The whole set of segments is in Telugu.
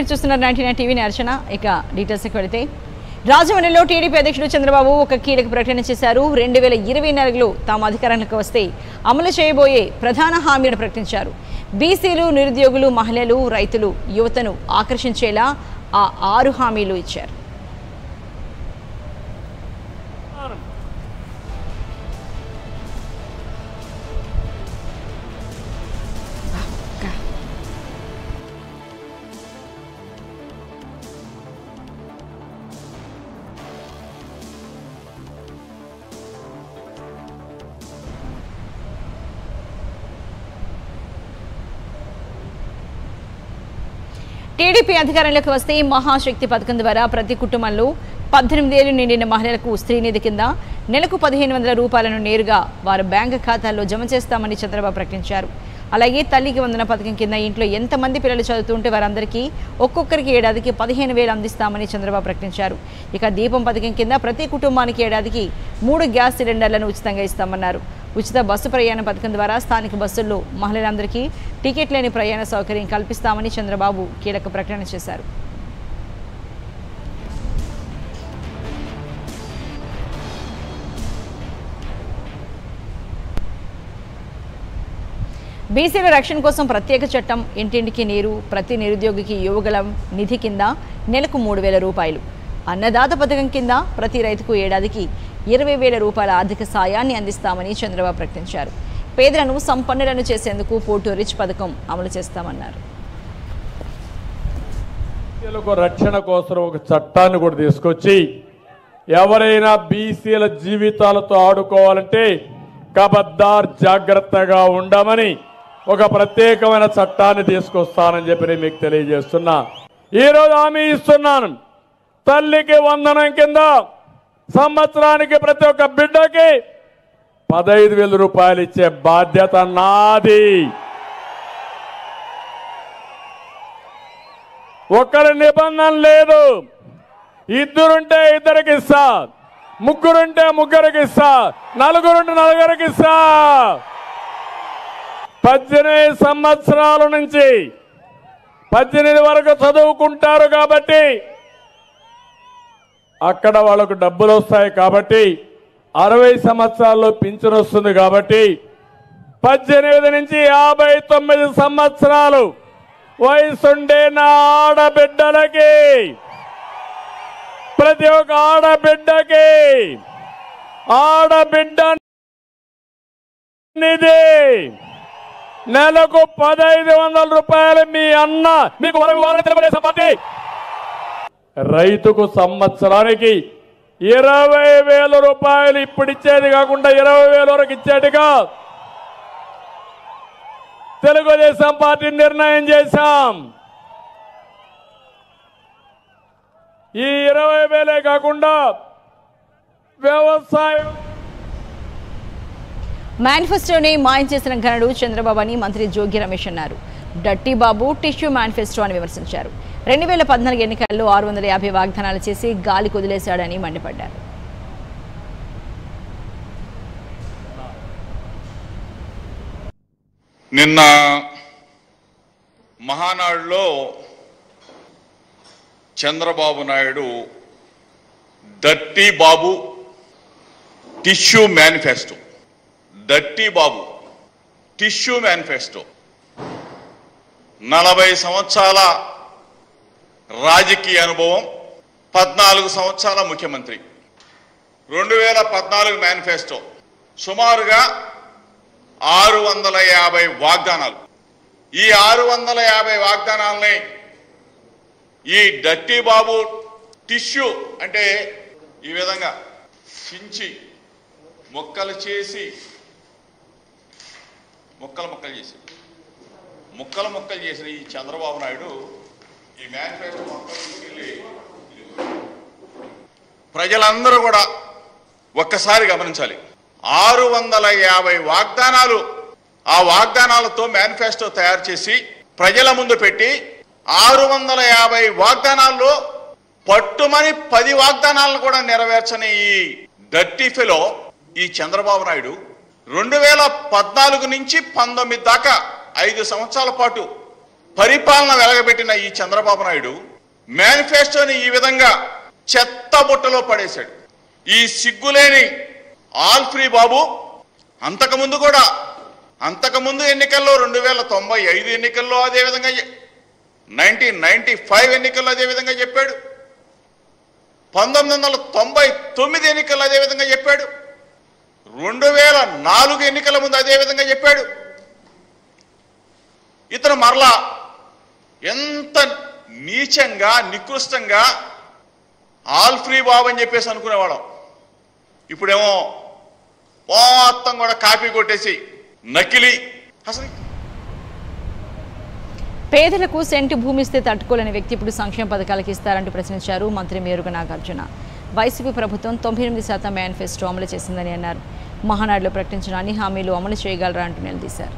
మీరు చూస్తున్నారు నైన్టీ నైన్ టీవీ అర్చన ఇక డీటెయిల్స్కి వెళితే రాజమండ్రిలో టీడీపీ అధ్యక్షుడు చంద్రబాబు ఒక కీలక ప్రకటన చేశారు రెండు వేల ఇరవై నాలుగులో తాము అధికారంలోకి వస్తే అమలు చేయబోయే ప్రధాన హామీలను ప్రకటించారు బీసీలు నిరుద్యోగులు మహిళలు రైతులు యువతను ఆకర్షించేలా ఆ ఆరు హామీలు ఇచ్చారు టీడీపీ అధికారంలోకి వస్తే మహాశక్తి పథకం ద్వారా ప్రతి కుటుంబంలో పద్దెనిమిది ఏళ్లు నిండిన మహిళలకు స్త్రీనిధి కింద నెలకు పదిహేను వందల రూపాయలను నేరుగా వారి బ్యాంక్ ఖాతాల్లో జమ చేస్తామని చంద్రబాబు ప్రకటించారు అలాగే తల్లికి వందన పథకం కింద ఇంట్లో ఎంతమంది పిల్లలు చదువుతుంటే వారందరికీ ఒక్కొక్కరికి ఏడాదికి పదిహేను వేలు అందిస్తామని చంద్రబాబు ప్రకటించారు ఇక దీపం పథకం కింద ప్రతి కుటుంబానికి ఏడాదికి మూడు గ్యాస్ సిలిండర్లను ఉచితంగా ఇస్తామన్నారు ఉచిత బస్సు ప్రయాణ పథకం ద్వారా స్థానిక బస్సుల్లో మహిళలందరికీ టికెట్ లేని ప్రయాణ సౌకర్యం కల్పిస్తామని చంద్రబాబు కీలక ప్రకటన చేశారు బీసీల రక్షణ కోసం ప్రత్యేక చట్టం ఇంటింటికి నీరు ప్రతి నిరుద్యోగికి యువగలం నిధి కింద నెలకు మూడు వేల రూపాయలు అన్నదాత పథకం కింద ప్రతి రైతుకు ఏడాదికి ఇరవై వేల రూపాయల ఆర్థిక సాయాన్ని అందిస్తామని చంద్రబాబు ప్రకటించారు పేదలను సంపన్నులను చేసేందుకు పోటు రిచ్ పథకం అమలు చేస్తామన్నారు బీసీలకు రక్షణ కోసం ఒక చట్టాన్ని కూడా తీసుకొచ్చి ఎవరైనా బీసీల జీవితాలతో ఆడుకోవాలంటే కబద్దార్ జాగ్రత్తగా ఉండమని ఒక ప్రత్యేకమైన చట్టాన్ని తీసుకొస్తానని చెప్పి నేను మీకు తెలియజేస్తున్నా ఈరోజు హామీ ఇస్తున్నాను తల్లికి వందనం కింద సంవత్సరానికి ప్రతి ఒక్క బిడ్డకి పదహైదు వేల రూపాయలు ఇచ్చే బాధ్యత నాది ఒక్కరి నిబంధన లేదు ఇద్దరుంటే ఇద్దరికి ఇస్తా ముగ్గురుంటే ముగ్గురికి ఇస్తా నలుగురుంటే నలుగురికి ఇస్తా పద్దెనిమిది సంవత్సరాల నుంచి పద్దెనిమిది వరకు చదువుకుంటారు కాబట్టి అక్కడ వాళ్ళకు డబ్బులు వస్తాయి కాబట్టి అరవై సంవత్సరాల్లో పింఛన్ వస్తుంది కాబట్టి పద్దెనిమిది నుంచి యాభై తొమ్మిది సంవత్సరాలు వయసుండే నా ఆడబిడ్డలకి ప్రతి ఒక్క ఆడబిడ్డకి ఆడబిడ్డ నిధి నెలకు పదహైదు వందల రూపాయలు మీ అన్న మీకు వరకు వారం తెలుగుదేశం పార్టీ రైతుకు సంవత్సరానికి ఇరవై వేల రూపాయలు ఇప్పుడు ఇచ్చేది కాకుండా ఇరవై వేల వరకు ఇచ్చేట్టుగా తెలుగుదేశం పార్టీ నిర్ణయం చేశాం ఈ ఇరవై వేలే కాకుండా వ్యవసాయం మేనిఫెస్టోని మాయం చేసిన ఘనుడు చంద్రబాబు అని మంత్రి జోగి రమేష్ అన్నారు డట్టి బాబు టిష్యూ మేనిఫెస్టో అని విమర్శించారు రెండు వేల పద్నాలుగు ఎన్నికల్లో ఆరు వందల యాభై వాగ్దానాలు చేసి గాలి కుదిలేశాడని మండిపడ్డారు నిన్న మహానాడులో చంద్రబాబు నాయుడు దట్టి బాబు టిష్యూ మేనిఫెస్టో దట్టి బాబు టిష్యూ మేనిఫెస్టో నలభై సంవత్సరాల రాజకీయ అనుభవం పద్నాలుగు సంవత్సరాల ముఖ్యమంత్రి రెండు వేల పద్నాలుగు మేనిఫెస్టో సుమారుగా ఆరు వందల యాభై వాగ్దానాలు ఈ ఆరు వందల యాభై వాగ్దానాలని ఈ డట్టి బాబు టిష్యూ అంటే ఈ విధంగా చించి మొక్కలు చేసి ముక్కలు ముక్కలు చేసి ముక్కలు ముక్కలు చేసిన ఈ చంద్రబాబు నాయుడు ఈ మేనిఫెస్టో మొత్తం తీసుకెళ్ళి ప్రజలందరూ కూడా ఒక్కసారి గమనించాలి ఆరు వందల యాభై వాగ్దానాలు ఆ వాగ్దానాలతో మేనిఫెస్టో తయారు చేసి ప్రజల ముందు పెట్టి ఆరు వందల యాభై వాగ్దానాల్లో పట్టుమని పది వాగ్దానాలను కూడా నెరవేర్చని ఈ డర్టీ ఫెలో ఈ చంద్రబాబు నాయుడు రెండు వేల పద్నాలుగు నుంచి పంతొమ్మిది దాకా ఐదు సంవత్సరాల పాటు పరిపాలన వెలగబెట్టిన ఈ చంద్రబాబు నాయుడు మేనిఫెస్టోని ఈ విధంగా చెత్త బుట్టలో పడేశాడు ఈ సిగ్గులేని ఆల్ ఫ్రీ బాబు అంతకుముందు కూడా అంతకుముందు ఎన్నికల్లో రెండు వేల తొంభై ఐదు ఎన్నికల్లో అదే విధంగా నైన్టీన్ నైన్టీ ఫైవ్ ఎన్నికల్లో అదే విధంగా చెప్పాడు పంతొమ్మిది వందల తొంభై తొమ్మిది ఎన్నికల్లో అదే విధంగా చెప్పాడు రెండు వేల నాలుగు ఎన్నికల ముందు అదే విధంగా చెప్పాడు ఇతను మరలా ఎంత నీచంగా నికృష్టంగా ఆల్ ఫ్రీ బాబు అని చెప్పేసి అనుకునేవాళ్ళం ఇప్పుడేమో మొత్తం కూడా కాపీ కొట్టేసి నకిలీ అసలు పేదలకు సెంటు భూమి ఇస్తే తట్టుకోలేని వ్యక్తి ఇప్పుడు సంక్షేమ పథకాలకు ఇస్తారంటూ ప్రశ్నించారు మంత్రి మేరుగ నాగార్జున వైసీపీ ప్రభుత్వం తొంభై ఎనిమిది శాతం మేనిఫెస్టో అమలు చేసిందని అన్నారు మహానాడులో ప్రకటించిన అన్ని హామీలు అమలు చేయగలరా అంటూ నిలదీశారు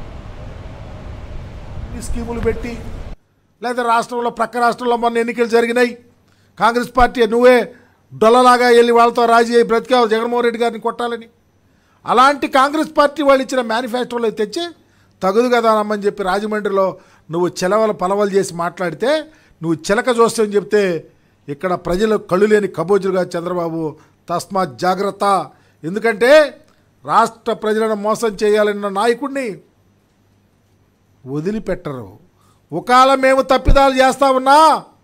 ఈ స్కీములు పెట్టి లేదా రాష్ట్రంలో ప్రక్క రాష్ట్రంలో మొన్న ఎన్నికలు జరిగినాయి కాంగ్రెస్ పార్టీ నువ్వే డొల్లలాగా వెళ్ళి వాళ్ళతో రాజీ అయ్యి బ్రతికావు జగన్మోహన్ రెడ్డి గారిని కొట్టాలని అలాంటి కాంగ్రెస్ పార్టీ వాళ్ళు ఇచ్చిన మేనిఫెస్టోలో తెచ్చి తగుదు కదా రమ్మని చెప్పి రాజమండ్రిలో నువ్వు చిలవల పలవలు చేసి మాట్లాడితే నువ్వు చిలక చూస్తావని చెప్తే ఇక్కడ ప్రజలు కళ్ళు లేని కబోజులుగా చంద్రబాబు తస్మాత్ జాగ్రత్త ఎందుకంటే రాష్ట్ర ప్రజలను మోసం చేయాలన్న నాయకుడిని వదిలిపెట్టరు ఒకవేళ మేము తప్పిదాలు చేస్తా ఉన్నా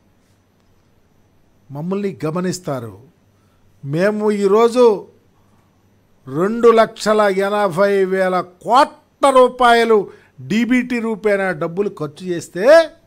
మమ్మల్ని గమనిస్తారు మేము ఈరోజు రెండు లక్షల ఎనభై వేల కోట్ల రూపాయలు డీబీటీ రూపేణ డబ్బులు ఖర్చు చేస్తే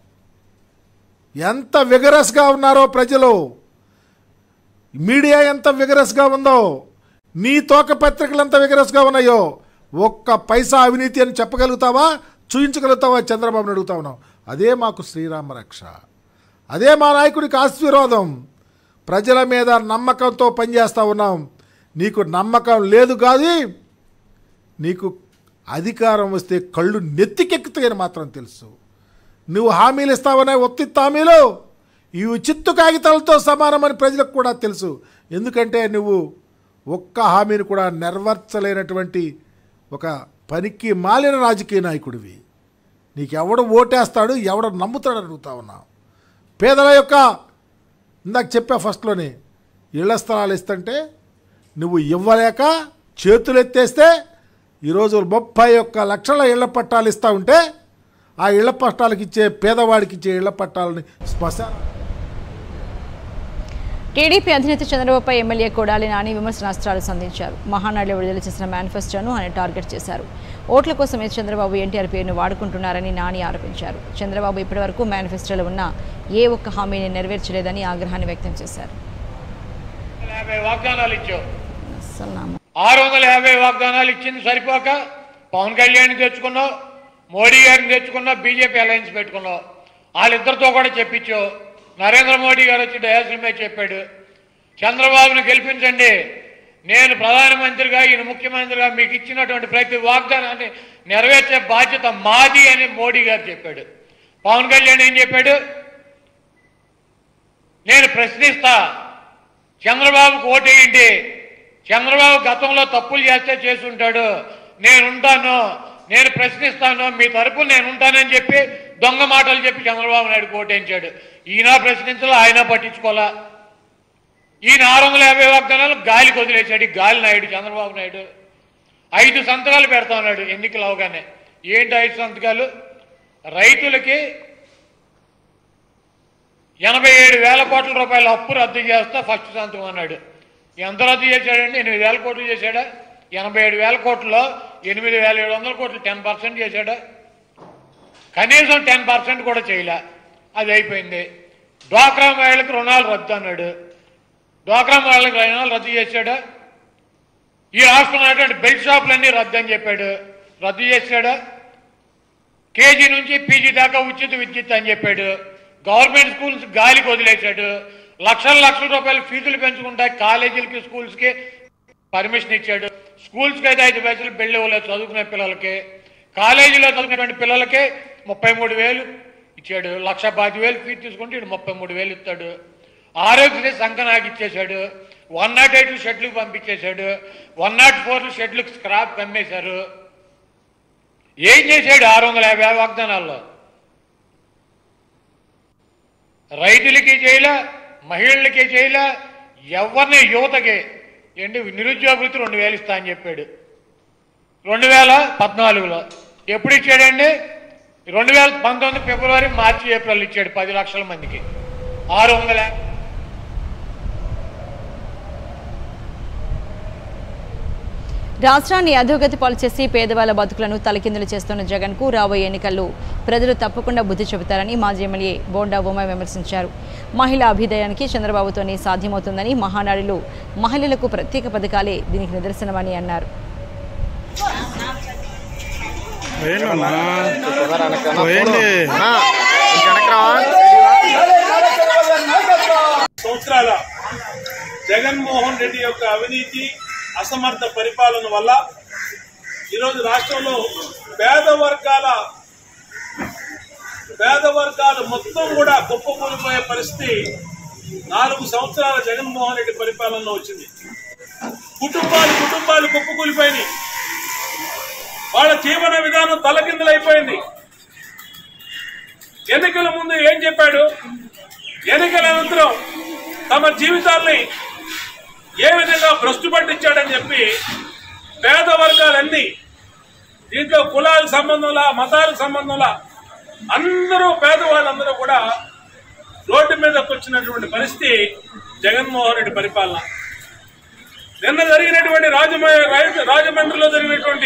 ఎంత విగరస్గా ఉన్నారో ప్రజలు మీడియా ఎంత విగరస్గా ఉందో నీ తోక పత్రికలు ఎంత విగరస్గా ఉన్నాయో ఒక్క పైసా అవినీతి అని చెప్పగలుగుతావా చూపించగలుగుతావా చంద్రబాబుని అడుగుతా ఉన్నాం అదే మాకు శ్రీరామ రక్ష అదే మా నాయకుడికి ఆశీర్వాదం ప్రజల మీద నమ్మకంతో పనిచేస్తూ ఉన్నాం నీకు నమ్మకం లేదు కాదు నీకు అధికారం వస్తే కళ్ళు నెత్తికెక్కుతాయని మాత్రం తెలుసు నువ్వు హామీలు ఇస్తావనే ఒత్తిత్త హామీలు ఇవి చిత్తు కాగితాలతో సమానమని ప్రజలకు కూడా తెలుసు ఎందుకంటే నువ్వు ఒక్క హామీని కూడా నెరవేర్చలేనటువంటి ఒక పనికి మాలిన రాజకీయ నాయకుడివి నీకెవడు ఓటేస్తాడు ఎవడు నమ్ముతాడు అడుగుతా ఉన్నా పేదల యొక్క ఇందాక చెప్పా ఫస్ట్లోనే ఇళ్ల స్థలాలు ఇస్తుంటే నువ్వు ఇవ్వలేక చేతులు ఎత్తేస్తే ఈరోజు ముప్పై ఒక్క లక్షల ఇళ్ల పట్టాలు ఇస్తూ ఉంటే ఆ ఇళ్ల పట్టాలకు ఇచ్చే పేదవాడికి ఇచ్చే ఇళ్ల పట్టాలని శ్మశాన టీడీపీ అధినేత చంద్రబాబుపై ఎమ్మెల్యే కొడాలి నాని విమర్శనాస్త్రాలు సంధించారు మహానాడులో విడుదల చేసిన మేనిఫెస్టోను ఆయన టార్గెట్ చేశారు ఓట్ల కోసమే చంద్రబాబు ఎన్టీఆర్ పేరును వాడుకుంటున్నారని నాని ఆరోపించారు చంద్రబాబు ఇప్పటివరకు మేనిఫెస్టోలో ఉన్న ఏ ఒక్క హామీని నెరవేర్చలేదని ఆగ్రహాన్ని వ్యక్తం చేశారు యాభై వాగ్దానాలు ఇచ్చావు అస్సలు నా- ఆరు వందల యాభై వాగ్దానాలు ఇచ్చింది సరిపోక పవన్ కళ్యాణ్ తెచ్చుకున్నావు మోడీ గారిని తెచ్చుకున్నావు బీజేపీ అలయన్స్ పెట్టుకున్నావు వాళ్ళిద్దరితో కూడా చెప్పించావు నరేంద్ర మోడీ గారు వచ్చి డయాసిల్ మీద చెప్పాడు చంద్రబాబును గెలిపించండి నేను ప్రధానమంత్రిగా ఈయన ముఖ్యమంత్రిగా మీకు ఇచ్చినటువంటి ప్రతి వాగ్దానాన్ని నెరవేర్చే బాధ్యత మాది అని మోడీ గారు చెప్పాడు పవన్ కళ్యాణ్ ఏం చెప్పాడు నేను ప్రశ్నిస్తా చంద్రబాబుకు ఓటేయండి చంద్రబాబు గతంలో తప్పులు చేస్తే చేసి ఉంటాడు నేను ఉంటాను నేను ప్రశ్నిస్తాను మీ తరపున నేను ఉంటానని చెప్పి దొంగ మాటలు చెప్పి చంద్రబాబు నాయుడు ఓటేయించాడు ఈయన ప్రశ్నించలా ఆయన పట్టించుకోలా ఈయన ఆరు వందల యాభై వాగ్దానాలు గాలికి వదిలేశాడు ఈ గాలి నాయుడు చంద్రబాబు నాయుడు ఐదు సంతకాలు పెడతా ఉన్నాడు ఎన్నికలు అవగానే ఏంటి ఐదు సంతకాలు రైతులకి ఎనభై ఏడు వేల కోట్ల రూపాయల అప్పు రద్దు చేస్తా ఫస్ట్ సంతకం అన్నాడు ఎంత రద్దు చేశాడండి ఎనిమిది వేల కోట్లు చేశాడా ఎనభై ఏడు వేల కోట్లలో ఎనిమిది వేల ఏడు వందల కోట్లు టెన్ పర్సెంట్ చేశాడా కనీసం టెన్ పర్సెంట్ కూడా చేయలే అది అయిపోయింది డ్వాక్రా మహిళలకు రుణాలు రద్దు అన్నాడు డ్వాక్రా మహిళలకు రుణాలు రద్దు చేశాడా ఈ రాష్ట్రంలో ఉన్నటువంటి బెల్ట్ షాపులన్నీ రద్దు అని చెప్పాడు రద్దు చేశాడా కేజీ నుంచి పీజీ దాకా ఉచిత విద్యుత్ అని చెప్పాడు గవర్నమెంట్ స్కూల్స్ గాలికి వదిలేశాడు లక్షల లక్షల రూపాయలు ఫీజులు పెంచుకుంటా కాలేజీలకి స్కూల్స్కి పర్మిషన్ ఇచ్చాడు స్కూల్స్కి అయితే ఐదు పైసలు బిల్లు ఇవ్వలేదు చదువుకునే పిల్లలకి కాలేజీలో చదువుకునేటువంటి పిల్లలకి ముప్పై మూడు వేలు ఇచ్చాడు లక్ష పాతి వేలు ఫీజు తీసుకుంటే ఇటు ముప్పై మూడు వేలు ఇస్తాడు ఆరోగ్యశ్రీ సంకనాకి ఇచ్చేశాడు వన్ నాట్ ఎయిట్ షెడ్లకు పంపించేశాడు వన్ నాట్ ఫోర్ షెడ్లకు స్క్రాప్ కమ్మేశారు ఏం చేశాడు ఆరు వందల యాభై వాగ్దానాల్లో రైతులకి చేయలే మహిళలకి చేయలే ఎవరిని యువతకి ఏంటి నిరుద్యోగ వృత్తి రెండు వేలు ఇస్తా అని చెప్పాడు రెండు వేల పద్నాలుగులో ఎప్పుడు ఇచ్చాడండి రెండు వేల పంతొమ్మిది ఫిబ్రవరి మార్చి ఏప్రిల్ ఇచ్చాడు పది లక్షల మందికి ఆరు వందల రాష్ట్రాన్ని అధోగతి పాలు చేసి పేదవాళ్ళ బతుకులను తలకిందులు చేస్తున్న జగన్ కు రాబోయే ఎన్నికల్లో ప్రజలు తప్పకుండా బుద్ధి చెబుతారని మాజీ ఎమ్మెల్యే బోండా ఉమా విమర్శించారు మహిళా అభ్యుదయానికి చంద్రబాబుతోనే సాధ్యమవుతుందని మహానాడులో మహిళలకు ప్రత్యేక పథకాలే దీనికి నిదర్శనమని అన్నారు సంవత్సరాల జగన్మోహన్ రెడ్డి యొక్క అవినీతి అసమర్థ పరిపాలన వల్ల ఈరోజు రాష్ట్రంలో పేద వర్గాల పేద వర్గాలు మొత్తం కూడా కుప్పకూలిపోయే పరిస్థితి నాలుగు సంవత్సరాల జగన్మోహన్ రెడ్డి పరిపాలనలో వచ్చింది కుటుంబాలు కుటుంబాలు కుప్పకూలిపోయినాయి వాళ్ళ జీవన విధానం తలకిందులైపోయింది ఎన్నికల ముందు ఏం చెప్పాడు ఎన్నికల అనంతరం తమ జీవితాల్ని ఏ విధంగా భ్రష్టు పట్టించాడని చెప్పి పేద వర్గాలన్నీ దీంట్లో కులాలకు సంబంధంలా మతాలకు సంబంధంలా అందరూ పేదవాళ్ళందరూ కూడా రోడ్డు మీదకి వచ్చినటువంటి పరిస్థితి జగన్మోహన్ రెడ్డి పరిపాలన నిన్న జరిగినటువంటి రాజమ రాజ- రాజమండ్రిలో జరిగినటువంటి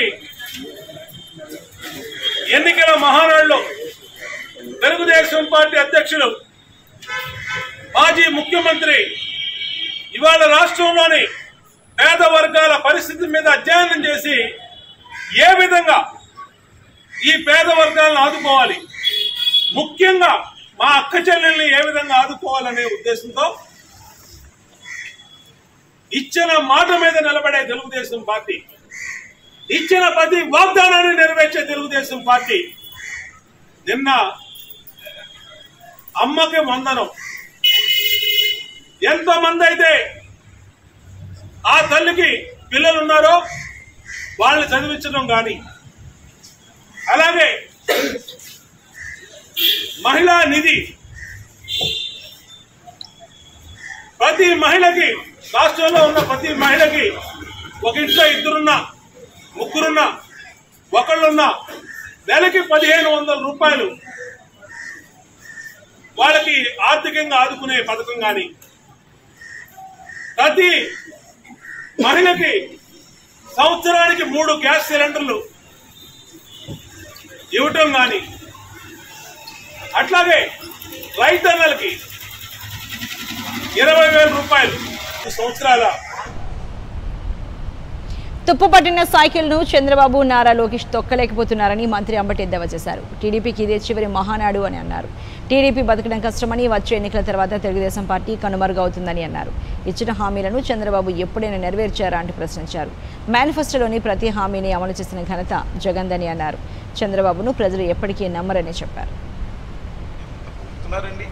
ఎన్నికల మహానాడులో తెలుగుదేశం పార్టీ అధ్యక్షులు మాజీ ముఖ్యమంత్రి ఇవాళ రాష్ట్రంలోని పేద వర్గాల పరిస్థితి మీద అధ్యయనం చేసి ఏ విధంగా ఈ పేద వర్గాలను ఆదుకోవాలి ముఖ్యంగా మా అక్క చెల్లెల్ని ఏ విధంగా ఆదుకోవాలనే ఉద్దేశంతో ఇచ్చిన మాట మీద నిలబడే తెలుగుదేశం పార్టీ ఇచ్చిన ప్రతి వాగ్దానాన్ని నెరవేర్చే తెలుగుదేశం పార్టీ నిన్న అమ్మకి వందనం ఎంతమంది అయితే ఆ తల్లికి పిల్లలు ఉన్నారో వాళ్ళని చదివించడం కానీ అలాగే మహిళా నిధి ప్రతి మహిళకి రాష్ట్రంలో ఉన్న ప్రతి మహిళకి ఒక ఇంట్లో ఇద్దరున్నా ముగ్గురున్నా ఒకళ్ళున్నా నెలకి పదిహేను వందల రూపాయలు వాళ్ళకి ఆర్థికంగా ఆదుకునే పథకం కానీ ప్రతి మహిళకి సంవత్సరానికి మూడు గ్యాస్ సిలిండర్లు ఇవ్వటం కానీ అట్లాగే రైతన్నలకి ఇరవై వేల రూపాయలు ఈ సంవత్సరాల తుప్పుపట్టిన సైకిల్ను చంద్రబాబు నారా లోకేష్ తొక్కలేకపోతున్నారని మంత్రి అంబటి ఎద్దేవా చేశారు టీడీపీకి ఇదే చివరి మహానాడు అని అన్నారు టీడీపీ బతకడం కష్టమని వచ్చే ఎన్నికల తర్వాత తెలుగుదేశం పార్టీ కనుమరుగవుతుందని అన్నారు ఇచ్చిన హామీలను చంద్రబాబు ఎప్పుడైనా నెరవేర్చారా అంటూ ప్రశ్నించారు మేనిఫెస్టోలోని ప్రతి హామీని అమలు చేసిన ఘనత జగందని అన్నారు చంద్రబాబును ప్రజలు ఎప్పటికీ నమ్మరని చెప్పారు చేస్తున్నారండి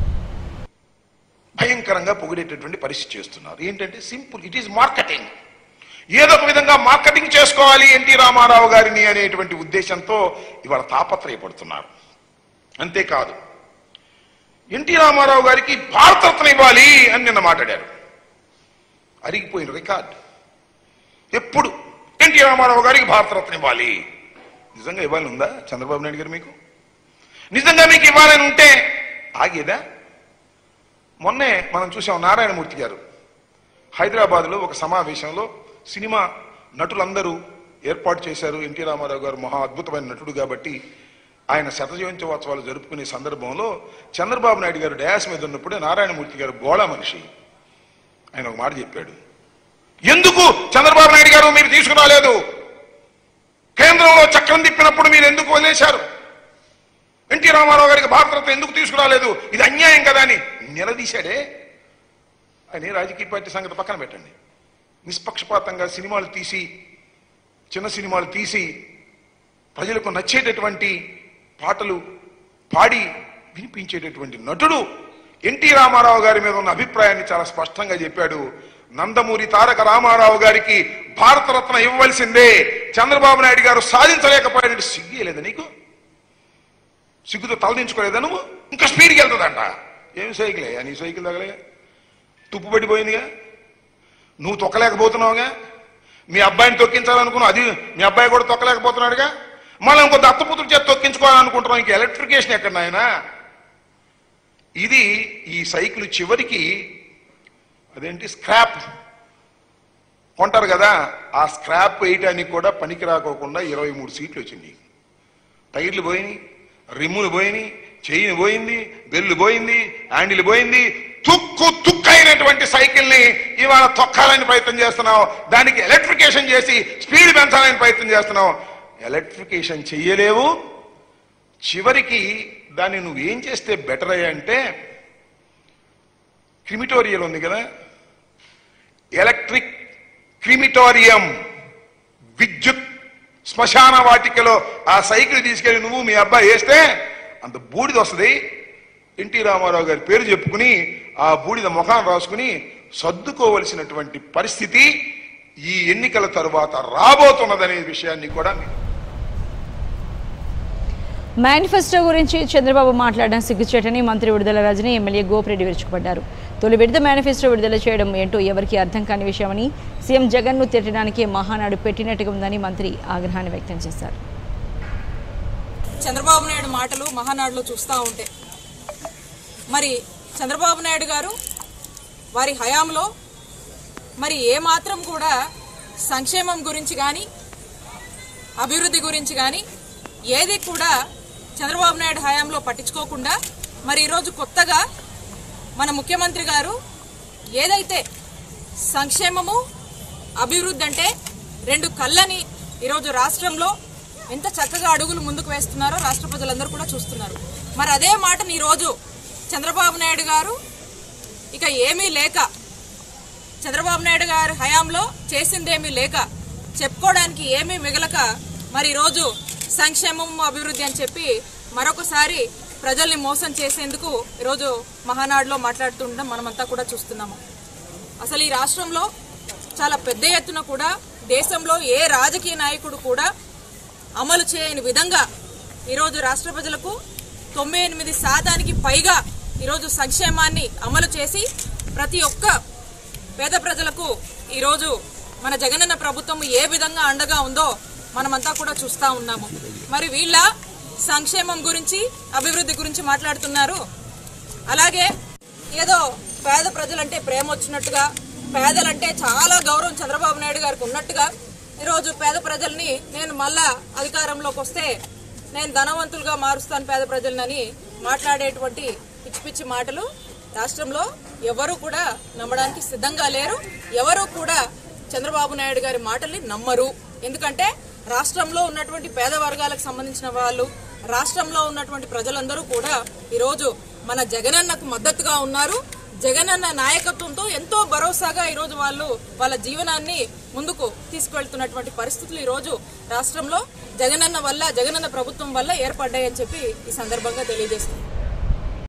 భయంకరంగా పొగిడేటటువంటి పరిస్థితి చేస్తున్నారు ఏంటంటే సింపుల్ ఇట్ ఈస్ మార్కెటింగ్ ఏదో ఒక విధంగా మార్కెటింగ్ చేసుకోవాలి ఎన్టీ రామారావు గారిని అనేటువంటి ఉద్దేశంతో ఇవాళ తాపత్రయపడుతున్నారు అంతేకాదు ఎన్టీ రామారావు గారికి భారతరత్న ఇవ్వాలి అని నిన్న మాట్లాడారు అరిగిపోయిన రికార్డ్ ఎప్పుడు ఎన్టీ రామారావు గారికి భారతరత్న ఇవ్వాలి నిజంగా ఇవ్వాలని ఉందా చంద్రబాబు నాయుడు గారు మీకు నిజంగా మీకు ఇవ్వాలని ఉంటే ఆగేదా మొన్నే మనం చూసాం నారాయణమూర్తి గారు హైదరాబాద్లో ఒక సమావేశంలో సినిమా నటులందరూ ఏర్పాటు చేశారు ఎన్టీ రామారావు గారు మహా అద్భుతమైన నటుడు కాబట్టి ఆయన శత జయంత్యోత్సవాలు జరుపుకునే సందర్భంలో చంద్రబాబు నాయుడు గారు డయాస్ మీద ఉన్నప్పుడే నారాయణమూర్తి గారు గోళ మనిషి ఆయన ఒక మాట చెప్పాడు ఎందుకు చంద్రబాబు నాయుడు గారు మీరు తీసుకురాలేదు కేంద్రంలో చక్రం తిప్పినప్పుడు మీరు ఎందుకు వదిలేశారు ఎన్టీ రామారావు గారికి భారతరత్న ఎందుకు తీసుకురాలేదు ఇది అన్యాయం కదా అని నిలదీశాడే ఆయన రాజకీయ పార్టీ సంగతి పక్కన పెట్టండి నిష్పక్షపాతంగా సినిమాలు తీసి చిన్న సినిమాలు తీసి ప్రజలకు నచ్చేటటువంటి పాటలు పాడి వినిపించేటటువంటి నటుడు ఎన్టీ రామారావు గారి మీద ఉన్న అభిప్రాయాన్ని చాలా స్పష్టంగా చెప్పాడు నందమూరి తారక రామారావు గారికి భారతరత్న ఇవ్వవలసిందే చంద్రబాబు నాయుడు గారు సాధించలేకపోయాడంటే సిగ్గేలేదు నీకు సిగ్గుతో తలదించుకోలేదా నువ్వు ఇంకా స్పీడ్కి వెళ్తుందంట ఏం సైకిల్ అయ్యా నీ సైకిల్ తగలే తుప్పు పడిపోయిందిగా నువ్వు తొక్కలేకపోతున్నావుగా మీ అబ్బాయిని తొక్కించాలనుకున్నావు అది మీ అబ్బాయి కూడా తొక్కలేకపోతున్నాడుగా మళ్ళీ ఇంకో దత్తపుత్రుడు చేత తొక్కించుకోవాలనుకుంటున్నాం ఇంక ఎలక్ట్రికేషన్ ఎక్కడ నాయనా ఇది ఈ సైకిల్ చివరికి అదేంటి స్క్రాప్ కొంటారు కదా ఆ స్క్రాప్ వేయటానికి కూడా పనికి రాకోకుండా ఇరవై మూడు సీట్లు వచ్చింది టైర్లు పోయినాయి రిమ్ములు పోయినాయి చెయ్యి పోయింది బెల్లు పోయింది హ్యాండిల్ పోయింది తుక్కు తుక్కు అయినటువంటి సైకిల్ ని ఇవాళ తొక్కాలని ప్రయత్నం చేస్తున్నావు దానికి ఎలక్ట్రికేషన్ చేసి స్పీడ్ పెంచాలని ప్రయత్నం చేస్తున్నావు ఎలక్ట్రికేషన్ చెయ్యలేవు చివరికి దాన్ని నువ్వేం చేస్తే బెటర్ అయ్యా అంటే క్రిమిటోరియల్ ఉంది కదా ఎలక్ట్రిక్ క్రిమిటోరియం విద్యుత్ శ్మశాన వాటికలో ఆ సైకిల్ తీసుకెళ్లి నువ్వు మీ అబ్బాయి వేస్తే అంత బూడిద వస్తుంది ఎన్టీ రామారావు గారి పేరు చెప్పుకుని ఆ బూడిద ముఖాన్ని రాసుకుని సర్దుకోవలసినటువంటి పరిస్థితి ఈ ఎన్నికల తరువాత రాబోతున్నదనే విషయాన్ని కూడా మీరు మేనిఫెస్టో గురించి చంద్రబాబు మాట్లాడడం సిగ్గుచేటని మంత్రి విడుదల రజని ఎమ్మెల్యే గోపిరెడ్డి విరుచుకుపడ్డారు తొలి విడత మేనిఫెస్టో విడుదల చేయడం ఏంటో ఎవరికీ అర్థం కాని విషయమని సీఎం జగన్ను తిట్టడానికి మహానాడు పెట్టినట్టుగా ఉందని మంత్రి ఆగ్రహాన్ని వ్యక్తం చేశారు చంద్రబాబు నాయుడు మాటలు మహానాడులో చూస్తూ ఉంటే మరి చంద్రబాబు నాయుడు గారు వారి హయాంలో మరి ఏ మాత్రం కూడా సంక్షేమం గురించి కానీ అభివృద్ధి గురించి కానీ ఏది కూడా చంద్రబాబు నాయుడు హయాంలో పట్టించుకోకుండా మరి ఈరోజు కొత్తగా మన ముఖ్యమంత్రి గారు ఏదైతే సంక్షేమము అభివృద్ధి అంటే రెండు కళ్ళని ఈరోజు రాష్ట్రంలో ఎంత చక్కగా అడుగులు ముందుకు వేస్తున్నారో రాష్ట్ర ప్రజలందరూ కూడా చూస్తున్నారు మరి అదే మాటని ఈరోజు చంద్రబాబు నాయుడు గారు ఇక ఏమీ లేక చంద్రబాబు నాయుడు గారి హయాంలో చేసిందేమీ లేక చెప్పుకోవడానికి ఏమీ మిగలక మరి ఈరోజు సంక్షేమం అభివృద్ధి అని చెప్పి మరొకసారి ప్రజల్ని మోసం చేసేందుకు ఈరోజు మహానాడులో మాట్లాడుతుండడం మనమంతా కూడా చూస్తున్నాము అసలు ఈ రాష్ట్రంలో చాలా పెద్ద ఎత్తున కూడా దేశంలో ఏ రాజకీయ నాయకుడు కూడా అమలు చేయని విధంగా ఈరోజు రాష్ట్ర ప్రజలకు తొంభై ఎనిమిది శాతానికి పైగా ఈరోజు సంక్షేమాన్ని అమలు చేసి ప్రతి ఒక్క పేద ప్రజలకు ఈరోజు మన జగనన్న ప్రభుత్వం ఏ విధంగా అండగా ఉందో మనమంతా కూడా చూస్తా ఉన్నాము మరి వీళ్ళ సంక్షేమం గురించి అభివృద్ధి గురించి మాట్లాడుతున్నారు అలాగే ఏదో పేద ప్రజలంటే ప్రేమ వచ్చినట్టుగా పేదలంటే చాలా గౌరవం చంద్రబాబు నాయుడు గారికి ఉన్నట్టుగా ఈరోజు పేద ప్రజల్ని నేను మళ్ళా అధికారంలోకి వస్తే నేను ధనవంతులుగా మారుస్తాను పేద ప్రజలనని మాట్లాడేటువంటి పిచ్చి పిచ్చి మాటలు రాష్ట్రంలో ఎవరు కూడా నమ్మడానికి సిద్ధంగా లేరు ఎవరు కూడా చంద్రబాబు నాయుడు గారి మాటల్ని నమ్మరు ఎందుకంటే రాష్ట్రంలో ఉన్నటువంటి పేద వర్గాలకు సంబంధించిన వాళ్ళు రాష్ట్రంలో ఉన్నటువంటి ప్రజలందరూ కూడా ఈరోజు మన జగనన్నకు మద్దతుగా ఉన్నారు జగనన్న నాయకత్వంతో ఎంతో భరోసాగా ఈరోజు వాళ్ళు వాళ్ళ జీవనాన్ని ముందుకు తీసుకువెళ్తున్నటువంటి పరిస్థితులు ఈరోజు రాష్ట్రంలో జగనన్న వల్ల జగనన్న ప్రభుత్వం వల్ల ఏర్పడ్డాయని చెప్పి ఈ సందర్భంగా తెలియజేస్తుంది